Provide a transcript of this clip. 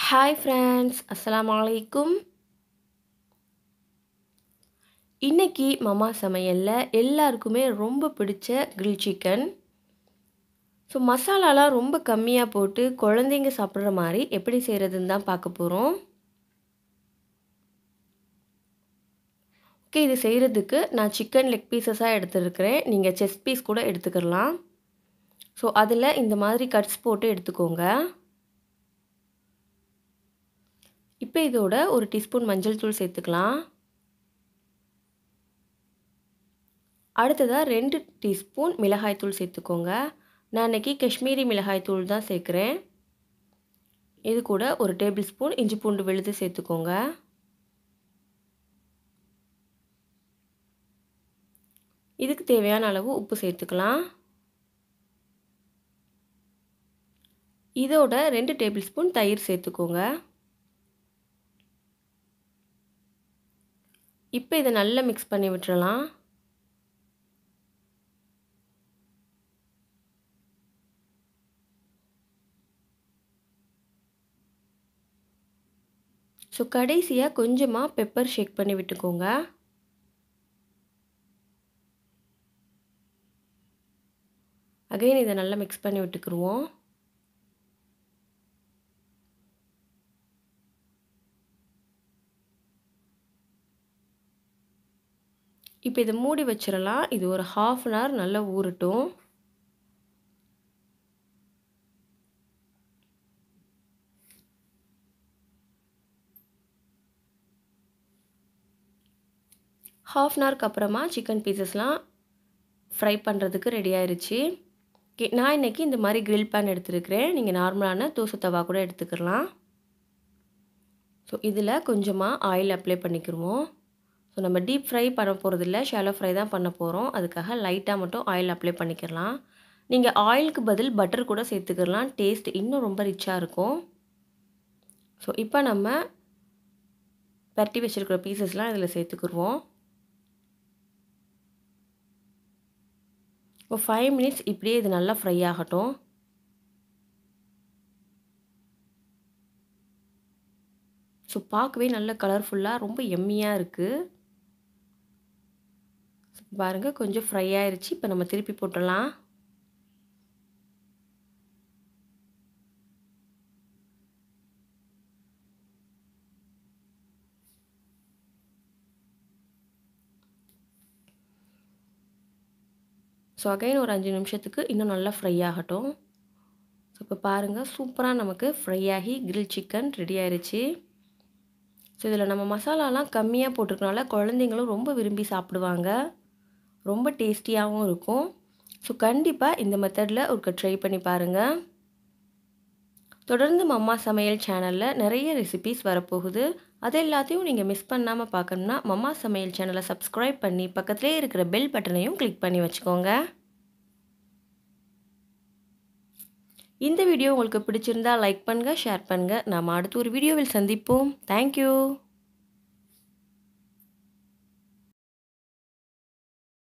hi friends அஸ்ஸலாமு அலைக்கும் இன்னைக்கு மமா சமையலில் எல்லாருக்குமே ரொம்ப பிடிச்ச கிரில் சிக்கன் ஸோ மசாலாலாம் ரொம்ப கம்மியாக போட்டு குழந்தைங்க சாப்பிட்ற மாதிரி எப்படி செய்கிறதுன்னு தான் பார்க்க போகிறோம் ஓகே இது செய்கிறதுக்கு நான் சிக்கன் லெக் பீசஸாக எடுத்துருக்கிறேன் நீங்கள் செஸ்ட் பீஸ் கூட எடுத்துக்கலாம் ஸோ அதில் இந்த மாதிரி கட்ஸ் போட்டு எடுத்துக்கோங்க இப்போ இதோட ஒரு டீஸ்பூன் மஞ்சள் தூள் சேர்த்துக்கலாம் அடுத்ததாக ரெண்டு டீஸ்பூன் மிளகாய் தூள் சேர்த்துக்கோங்க நான் இன்றைக்கி காஷ்மீரி மிளகாய் தூள் தான் சேர்க்குறேன் இது கூட ஒரு டேபிள் ஸ்பூன் இஞ்சி பூண்டு விழுது சேர்த்துக்கோங்க இதுக்கு தேவையான அளவு உப்பு சேர்த்துக்கலாம் இதோட ரெண்டு டேபிள் ஸ்பூன் தயிர் சேர்த்துக்கோங்க இப்போ இதை நல்லா மிக்ஸ் பண்ணி விட்டுறலாம் ஸோ கடைசியாக கொஞ்சமாக பெப்பர் ஷேக் பண்ணி விட்டுக்கோங்க அகைன் இதை நல்லா மிக்ஸ் பண்ணி விட்டுக்குருவோம் இப்போ இதை மூடி வச்சிடலாம் இது ஒரு ஹாஃப் அன் ஹவர் நல்லா ஊறட்டும் ஹாஃப் அன் ஹவருக்கு அப்புறமா சிக்கன் பீசஸ்லாம் ஃப்ரை பண்ணுறதுக்கு ரெடி ஆயிடுச்சு நான் இன்றைக்கி இந்த மாதிரி கிரில் பேன் எடுத்துருக்கிறேன் நீங்கள் நார்மலான தோசை தவா கூட எடுத்துக்கலாம் ஸோ இதில் கொஞ்சமாக ஆயில் அப்ளை பண்ணிக்கிடுவோம் ஸோ நம்ம டீப் ஃப்ரை பண்ண போகிறதில்ல ஷாலோ ஃப்ரை தான் பண்ண போகிறோம் அதுக்காக லைட்டாக மட்டும் ஆயில் அப்ளை பண்ணிக்கிறலாம் நீங்கள் ஆயிலுக்கு பதில் பட்டர் கூட சேர்த்துக்கலாம் டேஸ்ட் இன்னும் ரொம்ப ரிச்சாக இருக்கும் ஸோ இப்போ நம்ம பரட்டி வச்சுருக்கிற பீசஸ்லாம் இதில் சேர்த்துக்குருவோம் ஒரு ஃபைவ் மினிட்ஸ் இப்படியே இது நல்லா ஃப்ரை ஆகட்டும் ஸோ பார்க்கவே நல்ல கலர்ஃபுல்லாக ரொம்ப எம்மியாக இருக்குது பாருங்கள் கொஞ்சம் ஃப்ரை ஆயிடுச்சு இப்போ நம்ம திருப்பி போட்டுடலாம் ஸோ அகைன் ஒரு அஞ்சு நிமிஷத்துக்கு இன்னும் நல்லா ஃப்ரை ஆகட்டும் ஸோ இப்போ பாருங்கள் சூப்பராக நமக்கு ஃப்ரை ஆகி கிரில் சிக்கன் ரெடி ஆயிடுச்சு ஸோ இதில் நம்ம மசாலாலாம் கம்மியாக போட்டிருக்கனால குழந்தைங்களும் ரொம்ப விரும்பி சாப்பிடுவாங்க ரொம்ப டேஸ்டியாகவும் இருக்கும் ஸோ கண்டிப்பாக இந்த மெத்தடில் ஒரு ட்ரை பண்ணி பாருங்கள் தொடர்ந்து மம்மா சமையல் சேனலில் நிறைய ரெசிபீஸ் வரப்போகுது அது எல்லாத்தையும் நீங்கள் மிஸ் பண்ணாமல் பார்க்கணும்னா மம்மா சமையல் சேனலை சப்ஸ்கிரைப் பண்ணி பக்கத்துலேயே இருக்கிற பெல் பட்டனையும் கிளிக் பண்ணி வச்சுக்கோங்க இந்த வீடியோ உங்களுக்கு பிடிச்சிருந்தா லைக் பண்ணுங்கள் ஷேர் பண்ணுங்கள் நாம் அடுத்த ஒரு வீடியோவில் சந்திப்போம் தேங்க்யூ